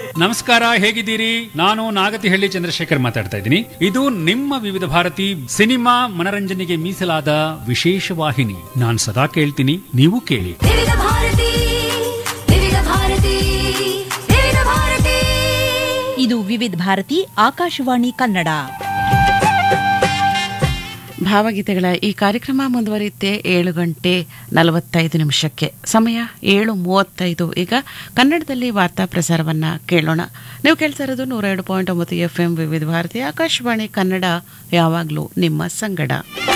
ನಮಸ್ಕಾರ ಹೇಗಿದ್ದೀರಿ ನಾನು ನಾಗತಿಹಳ್ಳಿ ಚಂದ್ರಶೇಖರ್ ಮಾತಾಡ್ತಾ ಇದ್ದೀನಿ ಇದು ನಿಮ್ಮ ವಿವಿಧ ಭಾರತಿ ಸಿನಿಮಾ ಮನರಂಜನೆಗೆ ಮೀಸಲಾದ ವಿಶೇಷ ವಾಹಿನಿ ನಾನು ಸದಾ ಕೇಳ್ತೀನಿ ನೀವು ಕೇಳಿ ವಿವಿಧ ಭಾರತಿ ವಿವಿಧ ಭಾರತಿ ವಿವಿಧ ಭಾರತಿ ಇದು ವಿವಿಧ ಭಾರತಿ ಆಕಾಶವಾಣಿ ಕನ್ನಡ ಭಾವಗೀತೆಗಳ ಈ ಕಾರ್ಯಕ್ರಮ ಮುಂದುವರಿಯುತ್ತೆ ಏಳು ಗಂಟೆ ನಲವತ್ತೈದು ನಿಮಿಷಕ್ಕೆ ಸಮಯ ಏಳು ಮೂವತ್ತೈದು ಈಗ ಕನ್ನಡದಲ್ಲಿ ವಾರ್ತಾ ಪ್ರಸಾರವನ್ನ ಕೇಳೋಣ ನೀವು ಕೇಳ್ತಾ ಇರೋದು ನೂರ ಎರಡು ಪಾಯಿಂಟ್ ಒಂಬತ್ತು ಎಫ್ ಎಂ ವಿವಿಧ ಭಾರತಿ ಆಕಾಶವಾಣಿ ಕನ್ನಡ ಯಾವಾಗಲೂ ನಿಮ್ಮ ಸಂಗಡ